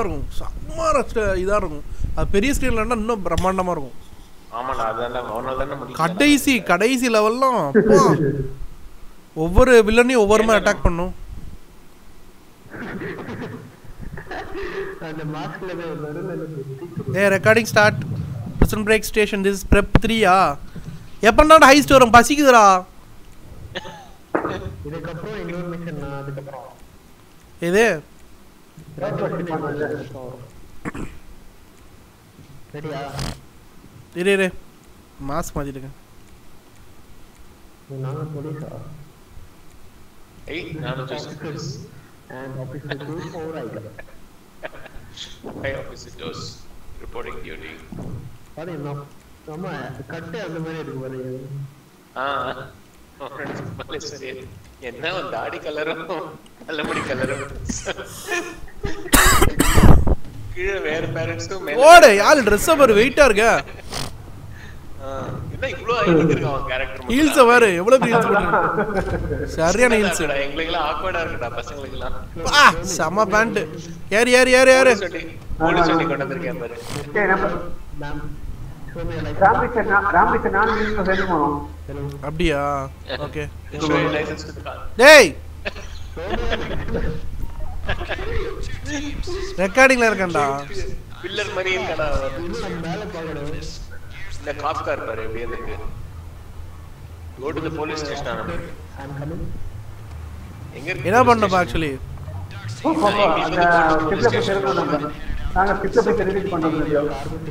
சூப்பராக இருக்கும் செம்ம இதாக இருக்கும் அது பெரிய ஸ்க்ரீனில் இன்னும் பிரம்மாண்டமாக இருக்கும் ஆமாடா அதான் அவனால தானே முடியும் கடைசி கடைசி லெவல்லாம் அப்பா. ஒவ்வொரு வில்லனையும் ஒவ்வொரு மாதிரி அட்டாக் பண்ணும் அந்த மாஸ்க்ல நடுவில் a recording start present break station this prep த்ரீயா எப்படா ஹைஸ்ட் வரும் பசிக்குதுடா இதுக்கப்புறம் இன்னொரு மிஷன் நான் அதுக்கப்புறம் இது சரியா இரு இரு மாஸ்க் மாற்றிட்டுங்க நாங்க போலீஸா ஏய் நானும் Jose and officer two four item hi officers reporting duty அது என்ன நம்ம கட்டு அந்த மாதிரி இருக்கு பாருங்க ஆ அவனோட சரி என்ன அவன் தாடி கலரும் நல்லபடி கலரும் கீழே வேற பேரண்ட்ஸும் மேல ஓடு யாரு ட்ரெஸ்ஸை பாரு வெயிட்டாக இருக்க ஆ, என்ன இவ்ளோ ஹைட் இருக்கு அவன் கேரக்டர் ஹீல்ஸை பாரு எவ்வளோ ஹீல்ஸ் போட்டு சரியான ஹீல்ஸ் எங்களுக்கெல்லாம் ஆக்வர்டா இருக்குடா பசங்களுக்கெல்லாம் பா செம்ம பேண்ட் ஏறு ஏறு ஏறு ஏறு சொல்லி போலீஸ் சொல்லி கொண்டு வந்திருக்கேன் பாரு சரி நம்ம ma'am show me like Ramakrishnan நா- ராமகிருஷ்ணன் நானும் நீங்களும் சேர்ந்து போனோம் ஹலோ அப்படியா ஓகே ஷோ லைசன்ஸ் இருக்கா டேய் ரெக்கார்டிங்ல இருக்கேன்டா பில்லர் மாதிரி இருக்கடா அவன். இன்னும் நம்ம மேல பார்க்கணும் இந்த காப் கார் பாரு எப்படி இருக்கு go to the police station நமக்கு ஐம் கமிங் எங்க இருக்கு என்ன பண்ணப்பா ஆக்சுவலி போ, போ, போ. அந்த ஸ்டிப்ல போய் சேர்ந்தோம் நம்ம நாங்க ஸ்டிப்ல போய் தெரிவிச்சு பண்ணோம் இல்லையோ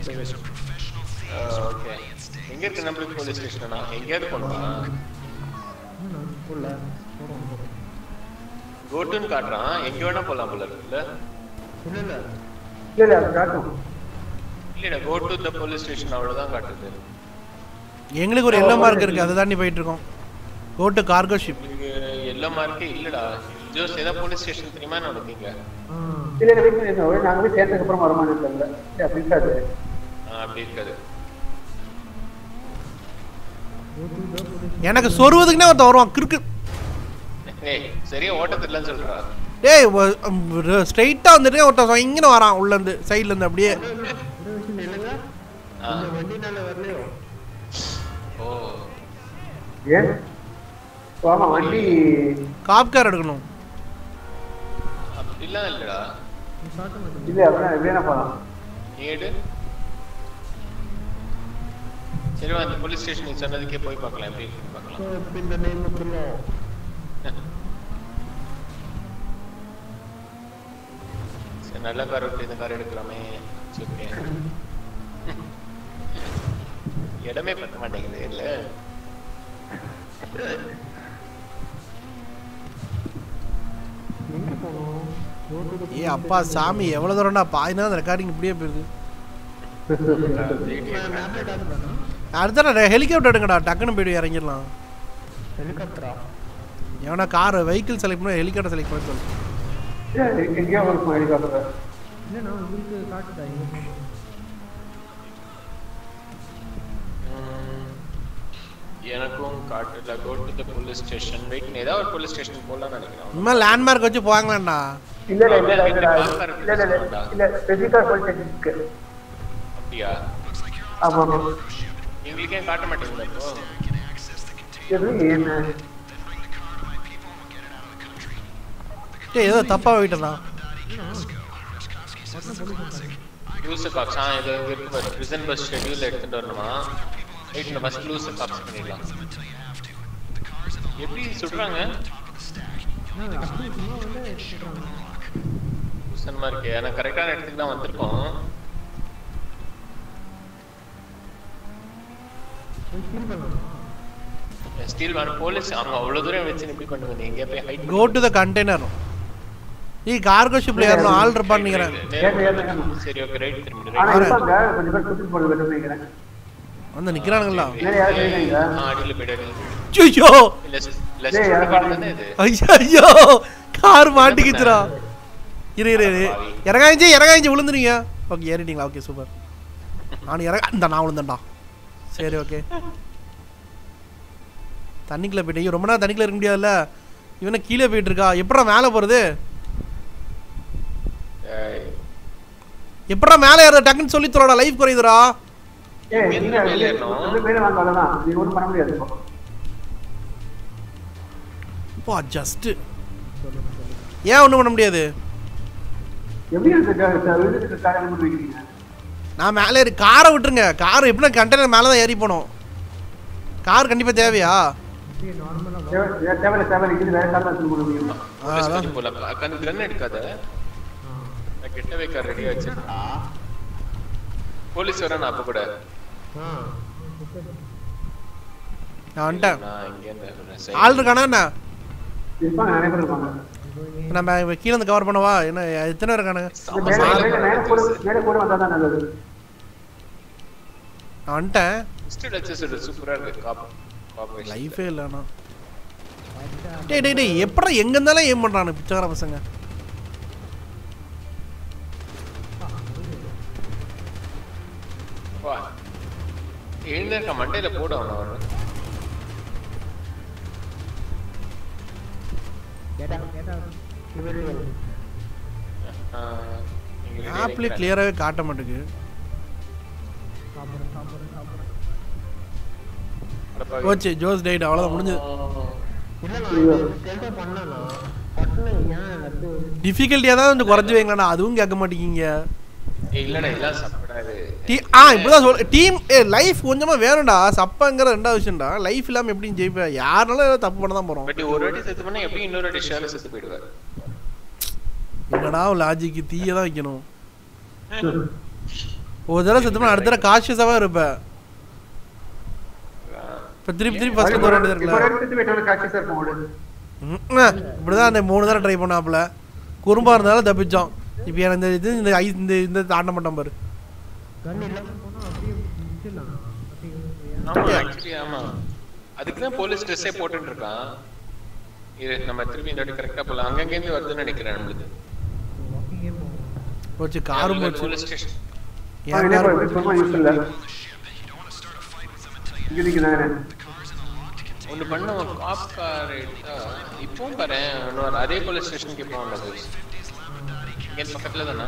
ஓகே எங்க இருக்கு நம்மளுக்கு போலீஸ் ஸ்டேஷனா எங்கேயாவது போகணுமா உள்ள போறோம் போறோம் கோட்டுன்னு காட்டுறான் எங்க வேணா போலாம் போல இருக்குல்ல இல்ல இல்ல இல்ல இல்ல அது காட்டும் இல்லடா go to the police station அவ்வளவுதான் காட்டுது எங்களுக்கு ஒரு எல்லோ மார்க் இருக்கு அதை தாண்டி போயிட்டு இருக்கோம் கோ டு கார்கோ ஷிப் உங்களுக்கு எல்லா மார்க்கே இல்லடா ஜோஸ் ஏதா போலீஸ் ஸ்டேஷன் தெரியுமா நமக்கு இங்க ஆ இல்ல இல்ல வெயிட் பண்ணி நாங்க போய் சேர்ந்ததுக்கு அப்புறம் வருமானம் தெரியல இல்ல அப்படி இருக்காது ஆ, அப்படி இருக்காது எனக்கு சொருவதுக்குனே ஒருத்தன் வருவான் கிறுக்கு ஏய் சரியா ஓட்ட தெரியலன்னு சொல்றா டேய் ஸ்ட்ரைட்டா வந்துட்டு ஒருத்தன் இங்கே வரான் உள்ள இருந்து சைடுல இருந்து அப்படியே ஒரு விஷயம் இல்லைங்க ஆ. இந்த வண்டினால வரலையோ ஓ ஏன் ஆமா வண்டி காப் கார் எடுக்கணும் அப்படிலாம் இல்லடா நீ சாட்ட மாட்டேன் இல்ல அப்படின்னா எப்படியா போலாம் ஏடு சரி வா, அந்த போலீஸ் ஸ்டேஷன் நீ சொன்னதுக்கே போய் பார்க்கலாம் எப்படி இருக்குன்னு பார்க்கலாம் ஸோ இப்போ இந்த நேம் மட்டும் சரி நல்ல கார் விட்டு இந்த கார் எடுக்கலாமே ஓகே இடமே பத்த மாட்டேங்குது இல்ல எங்க போனோம் Go to the ஏ அப்பா சாமி எவ்வளவு தூரம்டா பாதி நேரம் அந்த ரெக்கார்டிங் இப்படியே போயிருது நான் map ல காட்டு பண்ணா அடுத்த ஹெலிகாப்டர் எடுங்கடா டக்குன்னு போயிட்டு இறங்கிடலாம் ஹெலிகாப்டரா எவனா கார் வெஹிக்கிள் செலக்ட் பண்ண ஹெலிகாப்டர் செலக்ட் பண்ண சொல்லு எங்கேயோ இருக்கும் ஹெலிகாப்டர் இல்லைண்ணா உங்களுக்கு காட்டுதா எங்க போனோம் உம், எனக்கும் காட்டுல go to the police station wait ஏதாவது ஒரு போலீஸ் ஸ்டேஷன் போகலாம்னு நினைக்கிறேன் இனிமேல் லேண்ட்மார்க் வச்சு போவாங்களாண்டா இல்ல இல்ல இல்ல இல்ல இல்ல இல்ல இல்ல இல்ல ஸ்பெசிஃபிக்கா போலீஸ் இருக்கு அப்படியா ஆமா ஆமா எங்களுக்கே காட்ட மாட்டேங்குது அப்போ எப்படி என்ன டேய் ஏதோ தப்பா போயிட்டா லூசு காப்ஸ் ஆ இது இங்க இருக்கு பாரு பிரிசன் பஸ் ஷெட்யூல் எடுத்துட்டு வரணுமா ரைட் இந்த ஃபர்ஸ்ட் லூசு காப்ஸ் பண்ணிடலாம் எப்படி சுடுறாங்க லூசன்மா இருக்கு ஆனா கரெக்டான இடத்துக்கு தான் வந்திருக்கோம் ஸ்டீல் வேணும் போலீஸ் அவங்க அவ்வளவு தூரம் வச்சு எப்படி கொண்டு வந்து எங்க போய் hide go to the container நீ கார்கோ ஷிப்ல ஏறணும் ஆள் இருப்பான்னு நினைக்கிறேன் சரி ஓகே ரைட் திரும்பி ஆனா ரைட் இருப்பாங்க கொஞ்சம் பேர் கூட்டிட்டு போறது வேணும்னு நினைக்கிறேன் வந்து நிக்கிறானுங்களா வேற யாரும் செய்யலைங்க. ஆ அடியில போயிடாது ஐயோ இல்ல டேய், லெஸ்ட் யார் தானே இது ஐயோ ஐயோ கார் மாட்டிக்கிச்சுடா இரு இரு இரு இறங்காயிஞ்சு இறங்காயிஞ்சு விழுந்துறீங்க ஓகே ஏறிட்டீங்களா ஓகே சூப்பர் நான் இறங்க இந்த நான் விழுந்தேன்டா சரி ஓகே தண்ணிக்குள்ள போயிட்டு ஐயோ, ரொம்ப நேரம் தண்ணிக்குள்ள இருக்க முடியாதுல்ல இவனை கீழே போயிட்டு இருக்கா எப்படா மேலே போறது ஏய், எப்படா மேலே ஏற டக்குன்னு சொல்லி தொலைடா லைஃப் குறையுதுடா ஏய் இங்க நீங்க மேல ஏறணும். ரெண்டு பேரும் வாங்க அவ்வளவுதான் நீ ஒண்ணும் பண்ண முடியாது இப்போ இப்போ ஜஸ்ட் ஏன் ஒன்றும் பண்ண முடியாது எப்படி இருக்கு காரியம் பண்ணி வைக்கிறீங்க நான் மேலே ஏறி காரை விட்டுருங்க கார் எப்படின்னா கண்டெய்னர் மேலே தான் ஏறி போனோம் கார் கண்டிப்பாக தேவையா தேவை- தேவையில்ல தேவையில்ல இது வேற காரணம் சொல்லி கொடுக்க முடியும் ஆ, அதான். போல கன் எடுக்காத நான் கெட்ட வைக்க ரெடியா வச்சிருக்கேன் போலீஸ் வரேன் அப்ப கூட நான் வந்துட்டேன் நான் இங்க இருந்து ஆள் இருக்கானா என்ன இருப்பாங்க நிறைய பேர் இருப்பாங்க நம்ம இப்ப கீழே இருந்து கவர் பண்ணவா என்ன எத்தனை பேர் இருக்கானுங்க இது மேல மேல மேல கூட மேல கூட வந்தா தான் நல்லது நான் வந்துட்டேன் ஹிஸ்டரி லெக்சர்ஸ் சூப்பரா இருக்கு காப் காப் லைஃபே இல்லைண்ணா டேய் டேய் டேய் எப்படா எங்க இருந்தாலும் ஏம் பண்றானு பிச்சைக்கார பசங்க வா எழுந்திருக்க மண்டையில போடு அவன அவன ஆப்லேயே கிளியராகவே காட்ட மாட்டேங்குது போச்சு ஜோஸ் டைட் அவ்வளோதான் முடிஞ்சது டிஃபிகல்ட்டியாக தான் கொஞ்சம் குறைச்சி வைங்களா அதுவும் கேட்க மாட்டேங்கிங்க இல்லடா எல்லாம் சாப்பிடாது டீ ஆ இப்படிதான் சொல் டீம் ஏ லைஃப் கொஞ்சமா வேணும்டா சப்பங்கிற ரெண்டாவது விஷயம்டா லைஃப் இல்லாம எப்படி ஜெயிப்ப யாருனாலும் ஏதாவது தப்பு பண்ண தான் போறோம் பட் ஒரு வாட்டி செத்து பண்ணா எப்படி இன்னொரு வாட்டி ஷேர் செத்து போயிடுவார் என்னடா லாஜிக்கு தீய தான் வைக்கணும் ஒரு தடவை செத்துமா அடுத்த தடவை காஷியஸாவே இருப்ப இப்ப திருப்பி திருப்பி ஃபர்ஸ்ட் வர வேண்டியது இப்போ இருக்குல்ல எடுத்து போயிட்டு காட்சி சார் போடு ம்ம். இப்படிதான் அந்த மூணு தடவை ட்ரை பண்ணாப்புல குறும்பா இருந்தாலும் தப்பிச்சோம் இப்போ எனக்கு இந்த இது இந்த ஐ இந்த இந்த தாண்ட மாட்டோம் பாரு ஆமா ஆக்சுவலி ஆமா அதுக்கு தான் போலீஸ் ட்ரெஸ்ஸே போட்டுட்டு இருக்கான் இது நம்ம திருப்பி இந்த வாட்டி கரெக்டா போலாம் அங்கங்க இருந்து வருதுன்னு நினைக்கிறேன் நம்மளுக்கு போச்சு காரும் போச்சு போலீஸ் ஸ்டேஷன் என் காரும் சும்மா யூஸ் இல்ல இங்க நிக்கிறேன் ஒன்று பண்ண காப் கார் எடுத்தா இப்பவும் பாரு இன்னொரு அதே போலீஸ் ஸ்டேஷனுக்கு இப்போ வந்தது இங்கே பக்கத்துல தானா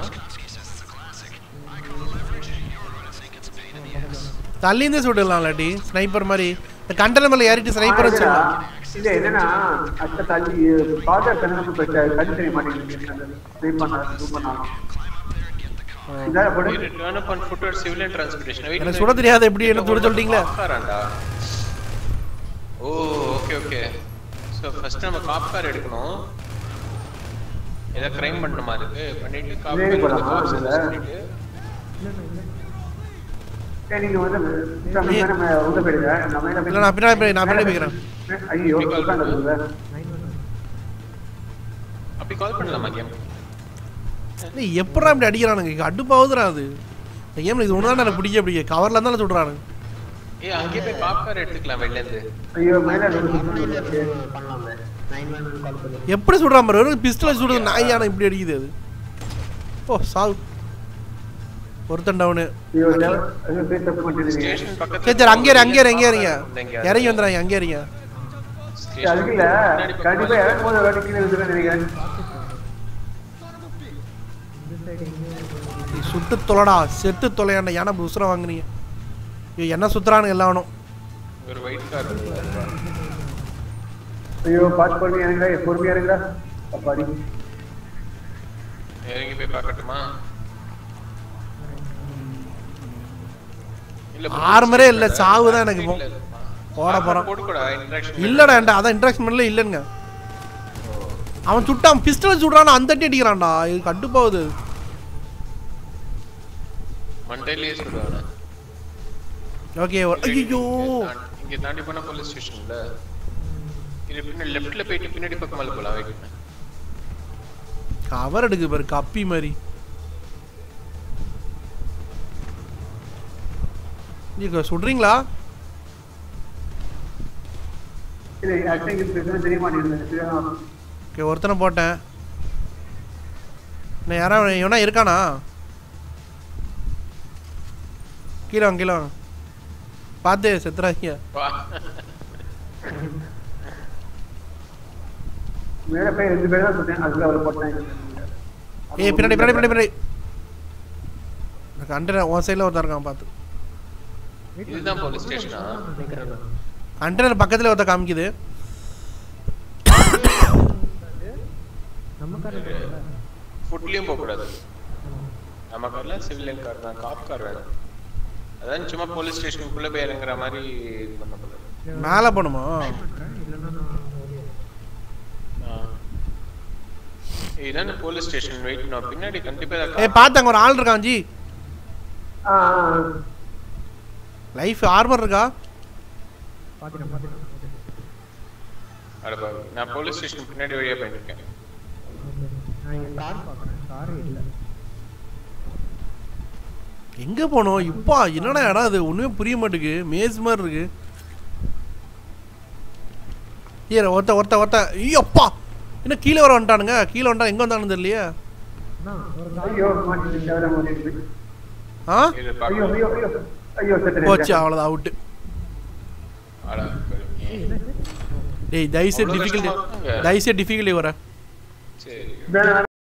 தள்ளி இருந்தே சுடலாம் இல்லாட்டி ஸ்னைப்பர் மாதிரி இந்த கண்டெய்னர் மேல ஏறிட்டு ஸ்னைப்பர் வச்சிடலாம் இல்ல என்னன்னா அத்த தள்ளி பாதர் கண்ணனுக்கு போயிட்டு கண்ணு தெரிய மாட்டேங்குது ட்ரை பண்ணா இது பண்ணாலும் இதா போடு return up on foot civilian transportation எனக்கு சுட தெரியாது எப்படி என்ன சுட சொல்லிட்டீங்களே காராண்டா oh okay okay so first நம்ம காப் கார் எடுக்கணும் ஏதோ கிரைம் பண்ண மாதிரி இருக்கு பண்ணிட்டு காப் இதே கார் போலாமா? எடுத்து இல்ல. பண்ணிட்டு சரி நீங்க வந்து நம்ம நம்ம உள்ள போயிடுங்க நம்ம என்ன இல்ல நான் பின்னாடி போய் நான் பின்னாடி போய்க்கிறேன் ஐயோ உட்கார்ந்து அப்படி கால் பண்ணலாமா கேம் நீ எப்படா இப்படி அடிக்கிறானுங்க அடுப்பாவுதுடா அது இந்த கேம்ல இது ஒன்று தான் எனக்கு பிடிக்க பிடிக்க கவர்ல இருந்தாலும் சுடுறானுங்க ஏய் அங்கேயே போய் காப் கார் எடுத்துக்கலாம் வெளில இருந்து ஐயோ மேல எப்படி சுடுறான் பாரு வெறும் பிஸ்டல் சுடுறது நாயான இப்படி அடிக்குது அது ஓ சாவு ஒருத்தன் டவுனு ஐயோ ஐயோ பேர் தப்பு பண்ணிட்டீங்க ஸ்டேஷன் பக்கத்துல சரி சரி அங்கே இரு, அங்கே இரு, அங்கே இருங்க இங்க இறங்கி வந்துடுறாங்க அங்கே இருங்க ஸ்டேஷன் அதுக்கு இல்ல பின்னாடி பக்கம் கண்டிப்பா இறக்கும் போது வாட்டி கீழே விழுந்துருன்னு நினைக்கிறேன் நீ சுட்டு தொலைடா செத்து தொலையாண்ட ஏன்னா உசுரம் வாங்குறீங்க ஐயோ என்ன சுத்துறானுங்க எல்லாவனும் ஒரு ஒயிட் கார் ஐயோ பாத்து பொறுமையா இருங்களா பொறுமையா இருங்களா அப்பாடி இறங்கி போய் பார்க்கட்டுமா இல்ல ஆர்மரே இல்ல சாவு தான் எனக்கு இப்போ இல்ல, இல்ல. போட போறான் போட்டுக்கூடா இன்ட்ராக்ஷன் இல்லடா என்கிட்ட அதான் இன்ட்ராக்ஷன் பண்ணல இல்லைங்க அவன் சுட்டான் பிஸ்டல் சுடுறான் அந்த அடி அடிக்கிறான்டா இது கட்டுப்பாவுது மண்டையிலேயே சொல்லுவாங்க ஓகே ஐயோ இங்க தாண்டி போனா போலீஸ் ஸ்டேஷன்ல இது பின்னாடி லெஃப்ட்ல போயிட்டு பின்னாடி பக்கமால போலாம் வெயிட் கவர் எடுக்கு பாரு கப்பி மாதிரி நீங்க சுடுறீங்களா இல்ல ஆக்சுவலி இது பேசுறது தெரிய மாட்டேங்குது ஓகே ஒருத்தனை போட்டேன் இன்னும் யாரா இவனா இருக்கானா கீழே வாங்க கீழே வாங்க பார்த்து செத்துறாதீங்க வா மேல போய் ரெண்டு பேரும் தான் சொன்னேன் அதுல அவரை போட்டேன் ஏய் பின்னாடி பின்னாடி பின்னாடி பின்னாடி கண்டெய்னர் உன் சைடில் ஒருத்தன் இருக்கான் பார்த்து இதுதான் போலீஸ் ஸ்டேஷனா நினைக்கிறேன் நான். கண்டெய்னர் பக்கத்தில் ஒருத்தன் காமிக்குது நம்ம கார் ஃபுட்லயும் போக கூடாது நம்ம கார்ல சிவிலியன் கார் தான் காப் கார் வேணும் அதான் சும்மா போலீஸ் ஸ்டேஷனுக்குள்ள போய் இறங்குற மாதிரி இது பண்ணக்கூடாது மேலே போகணுமா இல்லைன்னா நான் ஒரு- இதுதான் போலீஸ் ஸ்டேஷன் வெயிட் பண்ணோம் பின்னாடி கண்டிப்பா ஏதாவது ஏய் பார்த்து அங்கே ஒரு ஆள் இருக்கான் ஜி ஆ, ஆ, ஆ. லைஃப் ஆர்மர் இருக்கா பாத்துட்டேன், பாத்துட்டேன், பாத்துட்டேன். அட பாவி. நான் போலீஸ் ஸ்டேஷன் பின்னாடி வழியா போயிட்டு இருக்கேன் நான் இங்க கார் பாக்குறேன் கார் இல்ல எங்கே போகணும் இப்பா என்னடா இடம் அது ஒன்றுமே புரிய மாட்டேங்குது மேஸ் மாதிரி இருக்கு ஏ ஒருத்த ஒருத்த ஒருத்த ஐயோப்பா என்ன கீழே வர வந்துட்டானுங்க கீழே வந்துட்டா எங்கே வந்தானு தெரியலையே அண்ணா, ஒரு கார் ஐயோ மாட்டிக்கிச்சு, தேவையில்ல மாட்டிக்கிச்சு. ஆ இது ஐயோ பார்க்க ஐயோ ஐயோ ஐயோ செத்து போச்சு அவ்வளோதான் அவுட்டு அட பாவி. என்னாச்சு? டேய் தயவுசெய்து அவ்வளவு டிஃபிகல்ட்டி கஷ்டமா இருக்குங்க. தயவுசெய்து டிஃபிகல்ட்டி வர சரி வேணாம்